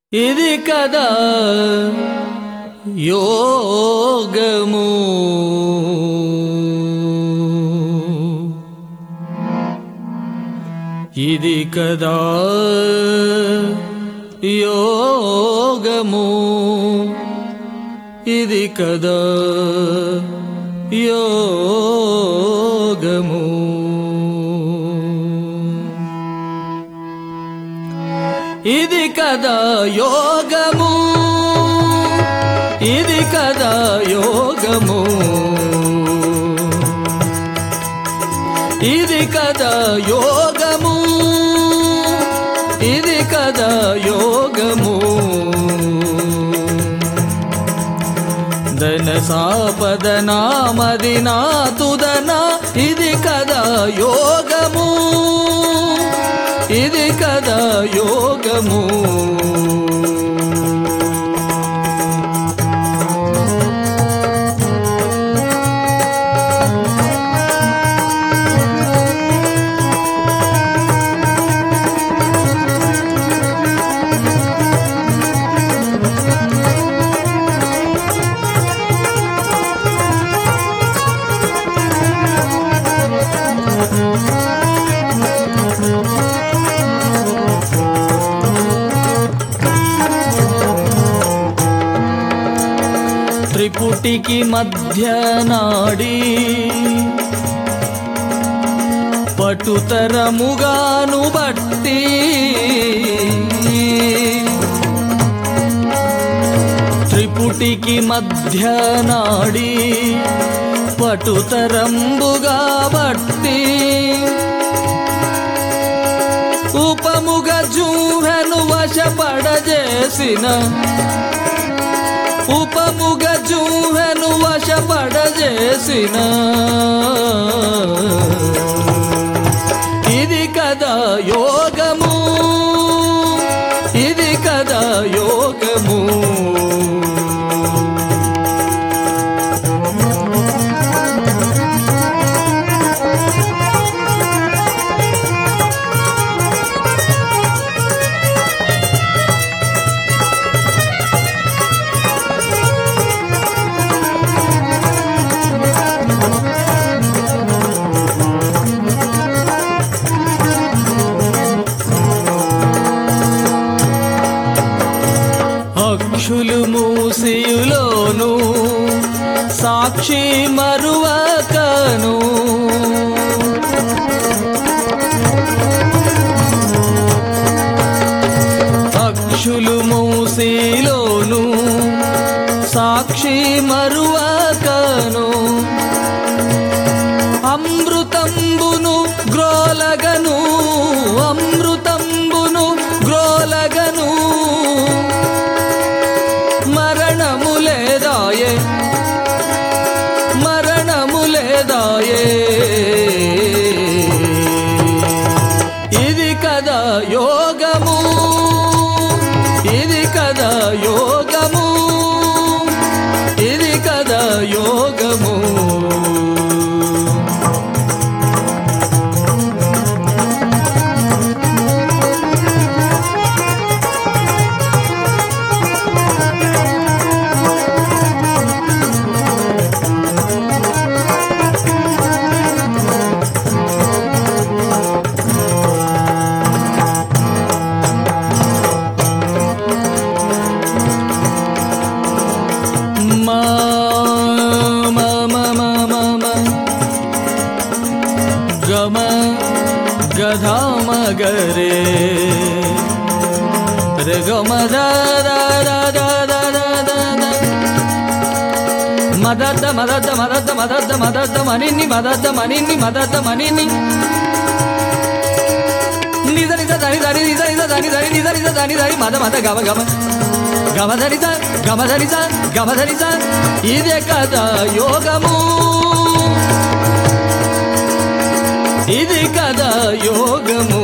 ఇది కదా యోగము ఇది కదా యోగము ఇది కదా యోగము ఇది కదా యోగము ఇది కదా యోగము ఇది కదా యోగము ఇది కదా యోగము ధన సాపద నామది నాతుదన ఇది కదా యోగము ఇది కదా యోగము త్రిపుటికి మధ్య నాడి పటుతరముగాను బట్టి త్రిపుటికి మధ్య నాడి పటుతరంబుగా బట్టి ఉపముగ జూహను వశపడజేసిన ఉపముగ జూహను వశపడజేసిన ఇది కదా యోగము ఇది కదా యోగము అక్షులు మూసియులోను సాక్షి మరువకను అక్షులు మూసిలోను సాక్షి మరువకను అమృతంబును గ్రోలగను అమృతంబును గ్రోలగను మరణము లేదాయే మరణము లేదాయే ఇది కదా యోగము ఇది కదా యోగము ఇది కదా యోగము మా మా మా మా మా మా గమ గధా మగరే రే గమ దా దా దా దా దా దా దా దా. మదద్ద మదద్ద మదద్ద మదద్ద మదద్ద మనిన్ని మదద్ద మనిన్ని మదద్ద మనిన్ని నిజ నిజ దని దని నిజ నిజ దని దని నిజ నిజ దని దని మద మద గమ గమ గమ ధనిత గమ ధనిత గమ ధనిత ఇదే కదా యోగము ఇది కదా యోగము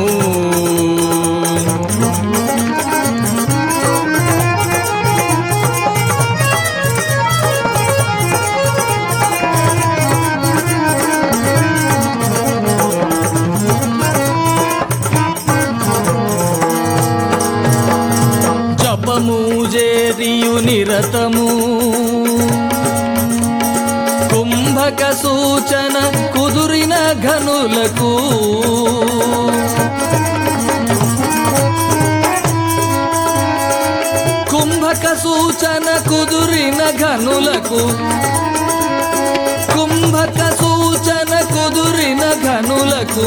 భావము చేరియు నిరతము కుంభక సూచన కుదురిన ఘనులకు కుంభక సూచన కుదురిన ఘనులకు కుంభక సూచన కుదురిన ఘనులకు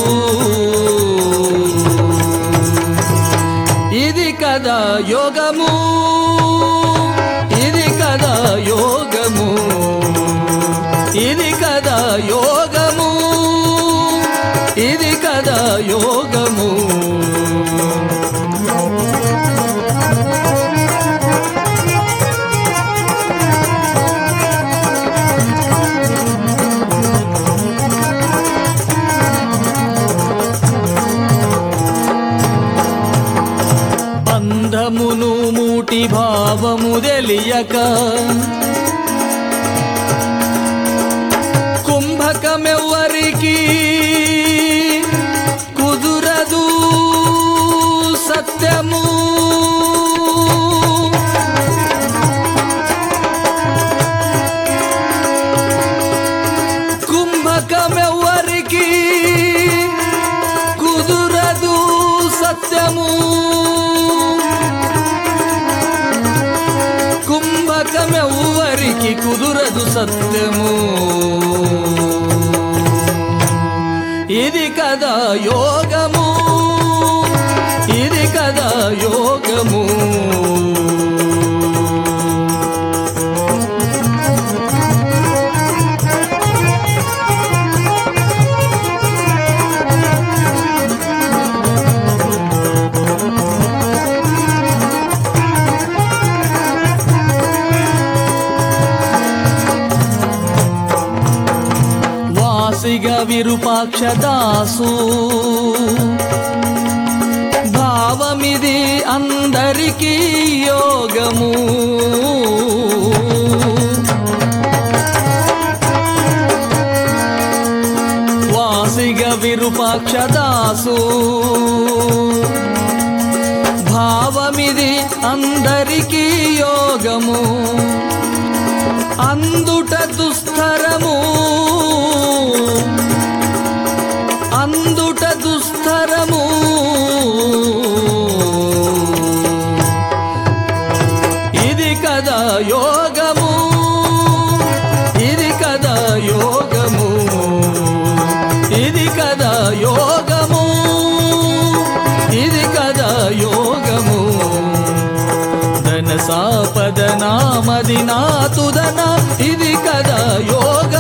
ఇది కదా యోగము ఇది కదా యోగము ఇది కదా యోగము ఇది కదా యోగము బంధమును మూటి భావము తెలియక కుంభకమెవ్వరికి కుదురదు సత్యము కుంభకమెవ్వరికి కుదురదు సత్యము కుంభకమెవ్వరికి కుదురదు సత్యము ఇది కదా యోగము ఇది కదా యోగము వాసిగ విరూపాక్ష దాసు భావమిది అందరికీ యోగము వాసిగ విరూపాక్ష దాసు భావమిది అందరికీ యోగము అందుట దుస్తరము అందుట దుస్తరము ఇది కదా యోగము ఇది కదా యోగము ఇది కదా యోగము ఇది కదా యోగము ధన సాపద నామది నాతుదన ఇది కదా యోగ